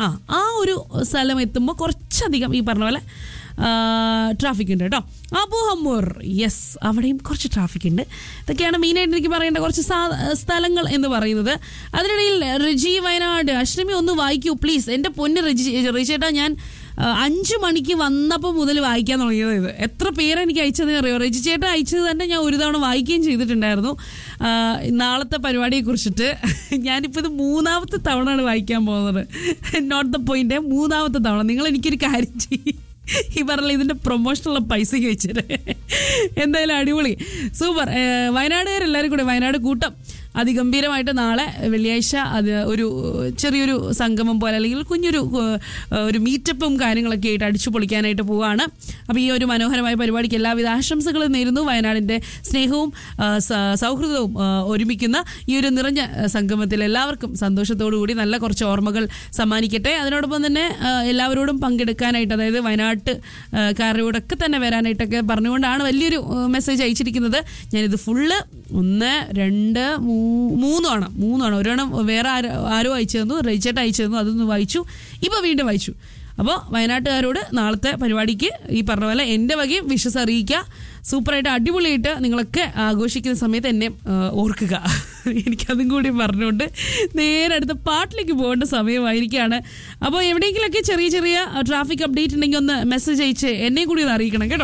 ആ ആ ഒരു സ്ഥലം എത്തുമ്പോൾ കുറച്ചധികം ഈ പറഞ്ഞ പോലെ ട്രാഫിക് ഉണ്ട് കേട്ടോ അബു ഹമ്മൂർ യെസ് അവിടെയും കുറച്ച് ട്രാഫിക് ഉണ്ട് ഇതൊക്കെയാണ് മെയിനായിട്ട് എനിക്ക് പറയേണ്ട കുറച്ച് സാ- സ്ഥലങ്ങൾ എന്ന് പറയുന്നത് അതിനിടയിൽ റിജി വയനാട് അശ്രമി ഒന്ന് വായിക്കൂ പ്ലീസ് എൻ്റെ പൊന്ന് റിജി റിജേട്ടാ ഞാൻ ആ, അഞ്ച് മണിക്ക് വന്നപ്പോൾ മുതൽ വായിക്കാൻ തുടങ്ങിയത് ഇത് എത്ര പേര് എനിക്ക് അയച്ചതെന്ന് അറിയോ റെജി ചേട്ടൻ അയച്ചത് തന്നെ ഞാൻ ഒരു തവണ വായിക്കുകയും ചെയ്തിട്ടുണ്ടായിരുന്നു ആ, നാളത്തെ പരിപാടിയെ കുറിച്ചിട്ട് ഞാനിപ്പോൾ ഇത് മൂന്നാമത്തെ തവണയാണ് വായിക്കാൻ പോകുന്നത് നോട്ട് ദ പോയിന്റ് മൂന്നാമത്തെ തവണ നിങ്ങൾ എനിക്കൊരു കാര്യം ചെയ്യും ഈ പറഞ്ഞ ഇതിന്റെ പ്രൊമോഷനുള്ള പൈസയ്ക്ക് വെച്ചിട്ട് എന്തായാലും അടിപൊളി സൂപ്പർ വയനാടുകാരെല്ലാവരും കൂടെ വയനാട് കൂട്ടം അതിഗംഭീരമായിട്ട് നാളെ വെള്ളിയാഴ്ച അത് ഒരു ചെറിയൊരു സംഗമം പോലെ അല്ലെങ്കിൽ കുഞ്ഞൊരു ഏഹ്, ഒരു മീറ്റപ്പും കാര്യങ്ങളൊക്കെ ആയിട്ട് അടിച്ചു പൊളിക്കാനായിട്ട് പോവുകയാണ് അപ്പോൾ ഈ ഒരു മനോഹരമായ പരിപാടിക്ക് എല്ലാവിധ ആശംസകളും നേരുന്നു വയനാടിൻ്റെ സ്നേഹവും ആ, സ- സൗഹൃദവും ആ, ഒരുമിക്കുന്ന ഈ ഒരു നിറഞ്ഞ ആ, സംഗമത്തിൽ എല്ലാവർക്കും സന്തോഷത്തോടു കൂടി നല്ല കുറച്ച് ഓർമ്മകൾ സമ്മാനിക്കട്ടെ അതിനോടൊപ്പം തന്നെ ആ, എല്ലാവരോടും പങ്കെടുക്കാനായിട്ട് അതായത് വയനാട്ട് ആ, കാരോടൊക്കെ തന്നെ വരാനായിട്ടൊക്കെ പറഞ്ഞുകൊണ്ടാണ് വലിയൊരു ആ, മെസ്സേജ് അയച്ചിരിക്കുന്നത് ഞാനിത് ഫുള്ള് ഒന്ന് രണ്ട് മൂ- മൂന്നാണ് മൂന്നാണ് ഒരെണ്ണം വേറെ ആരോ ആരോ അയച്ചു തന്നു റൈച്ചേട്ട അയച്ചു തന്നു അതൊന്ന് വായിച്ചു ഇപ്പോൾ വീണ്ടും വായിച്ചു അപ്പോൾ വയനാട്ടുകാരോട് നാളത്തെ പരിപാടിക്ക് ഈ പറഞ്ഞ പോലെ എൻ്റെ വകയും വിഷസ് അറിയിക്കുക സൂപ്പറായിട്ട് അടിപൊളിയായിട്ട് നിങ്ങളൊക്കെ ആഘോഷിക്കുന്ന സമയത്ത് എന്നെ ആ, ഓർക്കുക എനിക്കതും കൂടി പറഞ്ഞുകൊണ്ട് നേരെ അടുത്ത പാട്ടിലേക്ക് പോകേണ്ട സമയമായിരിക്കുകയാണ് അപ്പോൾ എവിടെയെങ്കിലുമൊക്കെ ചെറിയ ചെറിയ ട്രാഫിക് അപ്ഡേറ്റ് ഉണ്ടെങ്കിൽ ഒന്ന് മെസ്സേജ് അയച്ച് എന്നെയും കൂടി ഒന്ന് അറിയിക്കണം കേട്ടോ